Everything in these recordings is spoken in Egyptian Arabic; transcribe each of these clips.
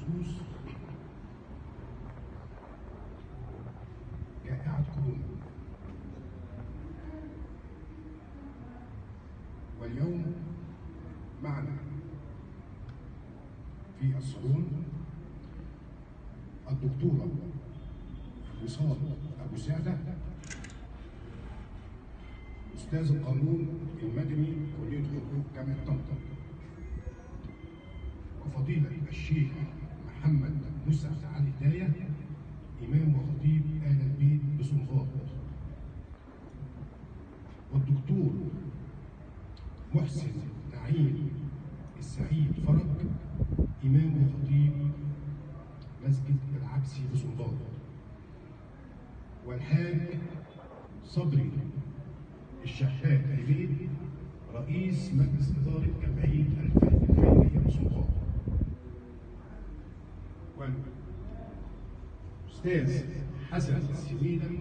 بخصوص جائحة كورونا واليوم معنا في الصالون الدكتورة وصال أبو سعدة أستاذ القانون المدني كلية حقوق جامعة طنطا وفضيلة الشيخ محمد مسعد علي هداية إمام وخطيب آل البيت بسنغال والدكتور محسن نعيم السعيد فرج إمام وخطيب مسجد العبسي بسنغال والحاج صبري الشحات عبيد رئيس مجلس إدارة جمعية الفهد الخيرية بسنغال والأستاذ حسن السويدم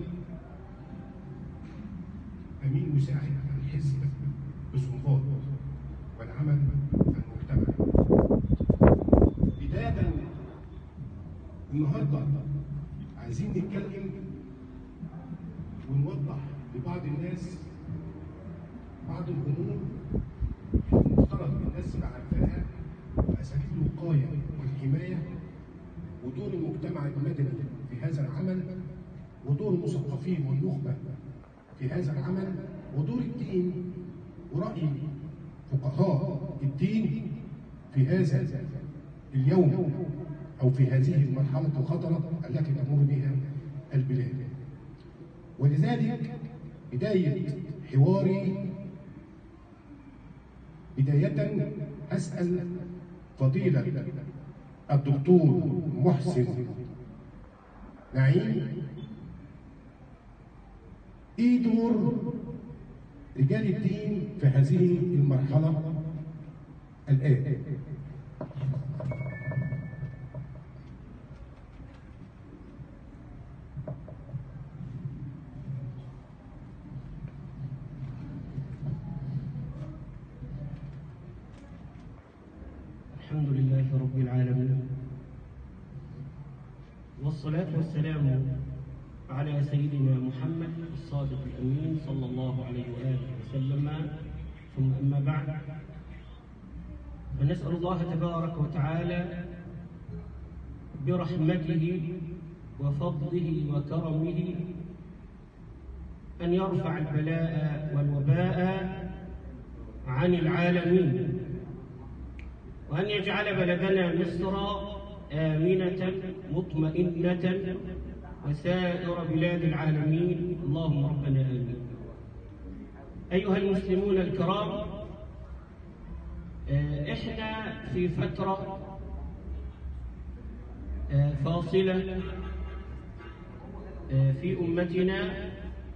أمين مساعد الحزب بسنغال والعمل المجتمعي بداية النهارده عايزين نتكلم ونوضح لبعض الناس بعض الامور المفترض الناس تبقى عارفاها واساليب الوقايه والحمايه ودور المجتمع المدني في هذا العمل ودور المثقفين والنخبه في هذا العمل ودور الدين وراي فقهاء الدين في هذا اليوم او في هذه المرحله الخطره التي تمر بها البلاد ولذلك بدايه حواري بدايه اسال فضيله الدكتور محسن نعيم ايه دور رجال الدين في هذه المرحله الان الحمد لله رب العالمين والصلاة والسلام على سيدنا محمد الصادق الأمين صلى الله عليه وآله وسلم ثم أما بعد فنسأل الله تبارك وتعالى برحمته وفضله وكرمه أن يرفع البلاء والوباء عن العالمين وأن يجعل بلدنا مصر آمنة مطمئنة وسائر بلاد العالمين اللهم ربنا آمين أيها المسلمون الكرام آه، إحنا في فترة آه، فاصلة آه، في أمتنا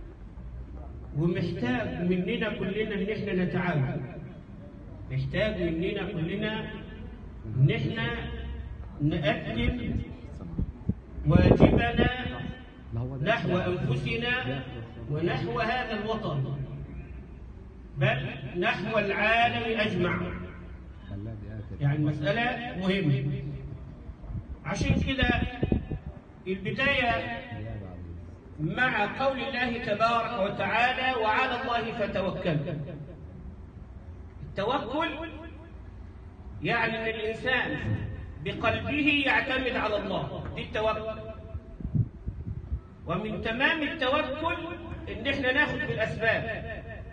ومحتاج مننا كلنا إن إحنا نتعاون محتاج مننا كلنا ان احنا نقدم واجبنا نحو انفسنا ونحو هذا الوطن بل نحو العالم اجمع يعني المساله مهمه عشان كده البدايه مع قول الله تبارك وتعالى وعلى الله فتوكلوا التوكل يعني ان الانسان بقلبه يعتمد على الله دي التوكل ومن تمام التوكل ان احنا ناخد بالاسباب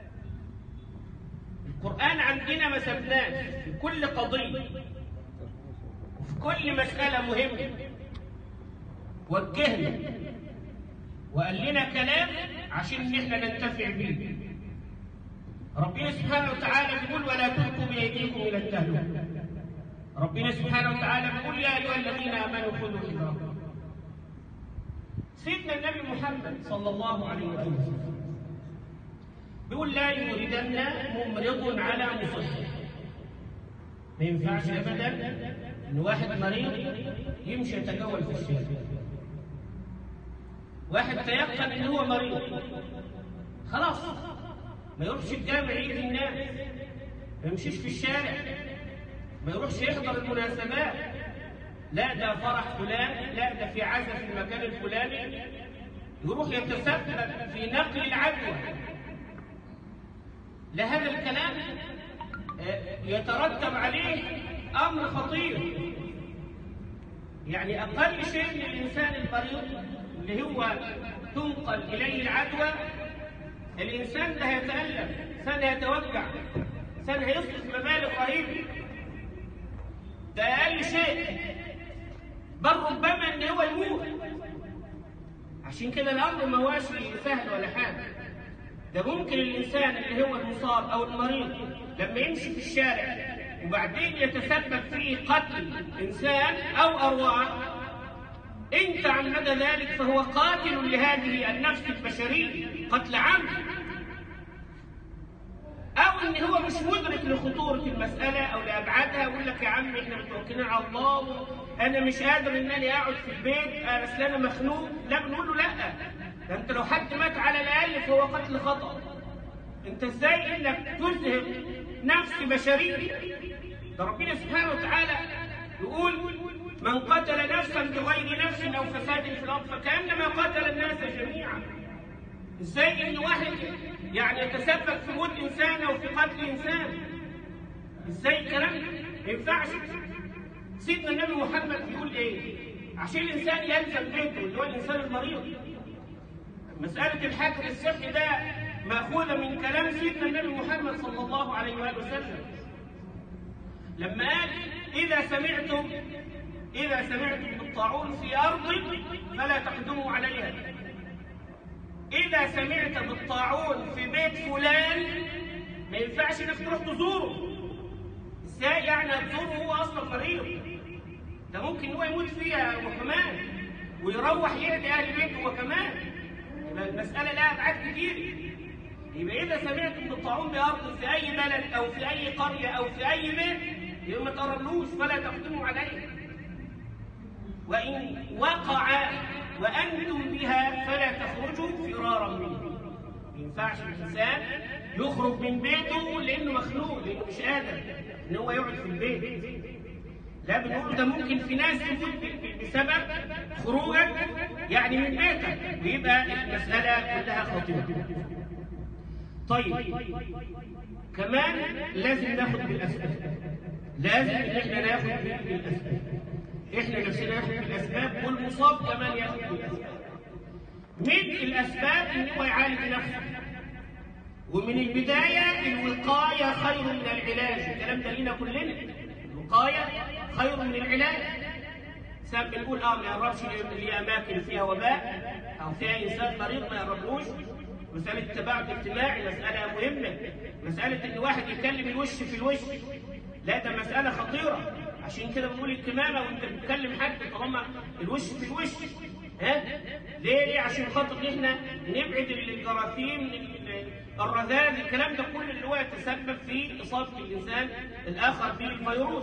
القران عندنا ما سبناش في كل قضيه وفي كل مساله مهمه وجهنا وقال لنا كلام عشان ان احنا ننتفع بيه ربنا سبحانه وتعالى بيقول ولا تلقوا بايديكم الى التهلكه ربنا سبحانه وتعالى بيقول يا ايها الذين امنوا خذوا حذركم سيدنا النبي محمد صلى الله عليه وسلم بيقول لا يوردن ممرض على مصح ما ينفعش ابدا ان واحد مريض يمشي يتجول في الشارع واحد تيقن ان هو مريض خلاص ما يروحش الجامع يجي الناس ما يمشيش في الشارع ما يروحش يحضر المناسبات لا ده فرح فلان لا ده في عزا في المكان الفلاني يروح يتسبب في نقل العدوى لهذا الكلام آه، يترتب عليه امر خطير يعني اقل شيء للانسان المريض اللي هو تنقل اليه العدوى الانسان ده هيتالم انسان هيتوجع انسان هيصرف مبالغ رهيبه ده اقل شيء بل ربما ان هو يموت عشان كده الامر ما هواش سهل ولا حاجه ده ممكن الانسان اللي هو المصاب او المريض لما يمشي في الشارع وبعدين يتسبب في قتل انسان او ارواح ان تعمد ذلك فهو قاتل لهذه النفس البشريه قتل عمد او ان هو مش مدرك لخطوره المساله او لابعادها ويقول لك يا عم احنا متوكلين على الله انا مش قادر ان انا اقعد في البيت اصل انا مخنوق لا بنقول له لا ده انت لو حد مات على الاقل فهو قتل خطا انت ازاي انك تزهق نفس بشريه ده ربنا سبحانه وتعالى يقول من قتل نفسا بغير نفس او فساد في الارض فكانما قتل الناس جميعا ازاي ان واحد يعني يتسبب في موت انسان او في قتل انسان ازاي الكلام ده؟ ما ينفعش سيدنا النبي محمد بيقول ايه عشان الانسان يلزم بيته اللي هو الانسان المريض مساله الحجر الصحي ده ماخوذه من كلام سيدنا النبي محمد صلى الله عليه واله وسلم لما قال اذا سمعتم اذا سمعتم بالطاعون في ارض فلا تقدموا عليها إذا سمعت بالطاعون في بيت فلان ما ينفعش إنك تروح تزوره. إزاي يعني هتزوره وهو أصلا مريض؟ ده ممكن هو يموت فيها هو كمان ويروح يأذي أهل بيته هو كمان. يبقى المسألة لها أبعاد كتير. يبقى إذا سمعتم بالطاعون بأرض في أي بلد أو في أي قرية أو في أي بيت يبقى ما تقربلوش فلا تقدموا عليه. وإن وقع وأنتم بها فلا تخرجوا فرارا منه ما ينفعش الإنسان يخرج من بيته لأنه مخنوق لأنه مش قادر إن هو يقعد في البيت لا بنقول ده ممكن في ناس تموت بسبب خروجك يعني من بيتك ويبقى المسألة كلها خطيرة طيب كمان لازم ناخد بالأسباب لازم إن احنا ناخد بالأسباب احنا نفسنا ناخد بالاسباب والمصاب كمان ياخد بالاسباب من الاسباب ان هو يعالج نفسه ومن البدايه الوقايه خير من العلاج الكلام ده لينا كلنا الوقايه خير من العلاج سبب بنقول اه ما يقربش لاماكن فيها وباء او فيها انسان مريض ما يقربلوش مسألة التباعد الاجتماعي مسألة مهمة مسألة إن واحد يكلم الوش في الوش لا ده مسألة خطيرة عشان كده بنقول الكمامة وانت بتكلم حد طالما الوش في الوش ها ليه ليه عشان خاطر احنا نبعد الجراثيم الرذاذ الكلام ده كله اللي هو يتسبب في اصابه الانسان الاخر بالفيروس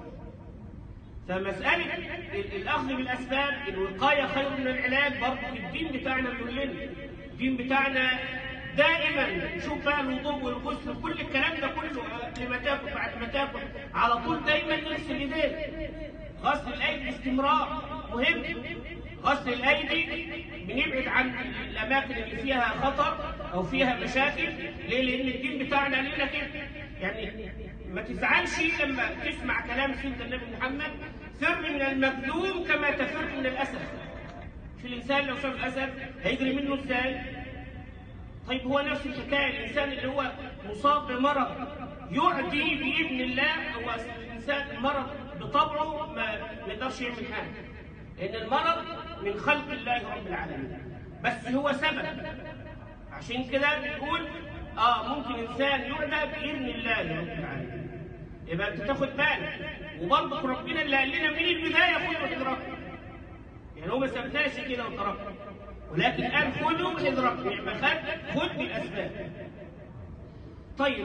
فمسألة الأخذ بالأسباب الوقاية خير من العلاج برضه الدين بتاعنا بيقول لنا الدين بتاعنا دائما شوف بقى الوضوء والغسل كل الكلام ده كله قبل ما تاكل بعد ما تاكل على طول دايما نغسل ايديك غسل الايدي باستمرار مهم غسل الايدي بنبعد عن الاماكن اللي فيها خطر او فيها مشاكل ليه؟ لان الدين بتاعنا لنا كده يعني ما تزعلش لما تسمع كلام سيدنا النبي محمد فر من المكذوب كما تفر من الاسد في الانسان لو شاف الاسد هيجري منه ازاي؟ طيب هو نفس الحكايه الانسان اللي هو مصاب بمرض يعدي باذن الله هو الانسان المرض بطبعه ما يقدرش يعمل حاجه لان المرض من خلق الله رب العالمين بس هو سبب عشان كده بنقول اه ممكن انسان يعدى باذن الله رب العالمين يبقى انت تاخد بالك وبرضه ربنا اللي قال لنا من البدايه خذوا حذركم يعني هو ما سابناش كده وتركنا ولكن قال خذوا حذركم يعني خد خذ بالاسباب طيب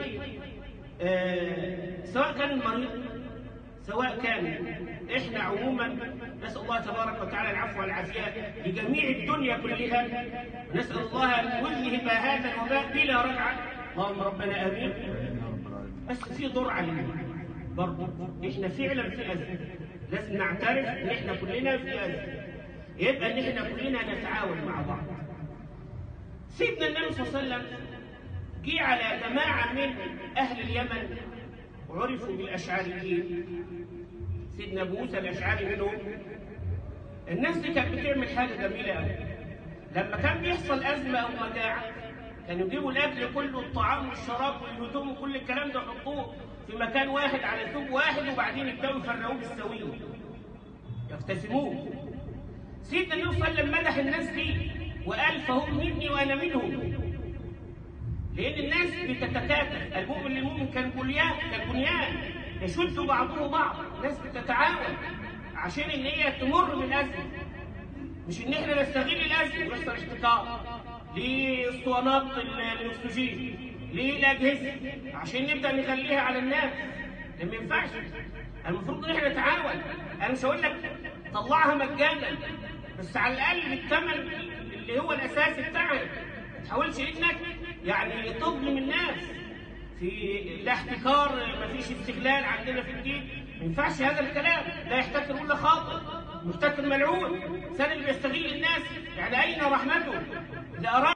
آه سواء كان المريض سواء كان احنا عموما نسال الله تبارك وتعالى العفو والعافيه لجميع الدنيا كلها ونسال الله ان يذهب هذا الوباء بلا رجعه اللهم ربنا امين بس في دور علينا برضه احنا فعلا في ازمه لازم نعترف ان احنا كلنا في ازمه يبقى ان احنا كلنا نتعاون مع بعض سيدنا النبي صلى الله عليه وسلم جه على جماعه من اهل اليمن وعرفوا بالاشعريين سيدنا ابو موسى الاشعري منهم الناس دي كانت بتعمل حاجه جميله قوي لما كان بيحصل ازمه او مجاعه كانوا يجيبوا الاكل كله الطعام والشراب والهدوم وكل الكلام ده يحطوه في مكان واحد على ثوب واحد وبعدين يبداوا يفرقوه بالسويه يقتسموه سيدنا النبي صلى الله عليه وسلم مدح الناس دي وقال فهم مني وانا منهم لان الناس بتتكاتف المؤمن للمؤمن كالبنيان كالبنيان يشد بعضه بعض الناس بتتعاون عشان ان هي تمر بالازمه مش ان احنا نستغل الازمه ويحصل احتكار لاسطوانات الاكسجين للاجهزه عشان نبدا نخليها على الناس ده ما ينفعش المفروض ان احنا نتعاون انا مش هقول لك طلعها مجانا بس على الاقل بالثمن اللي هو الاساسي بتاعنا ما تحاولش انك يعني تظلم الناس في لا احتكار ما فيش استغلال عندنا في الدين ما ينفعش هذا الكلام لا يحتكر ولا خاطئ محتكر ملعون سنة اللي بيستغل الناس يعني اين رحمته اللي اراد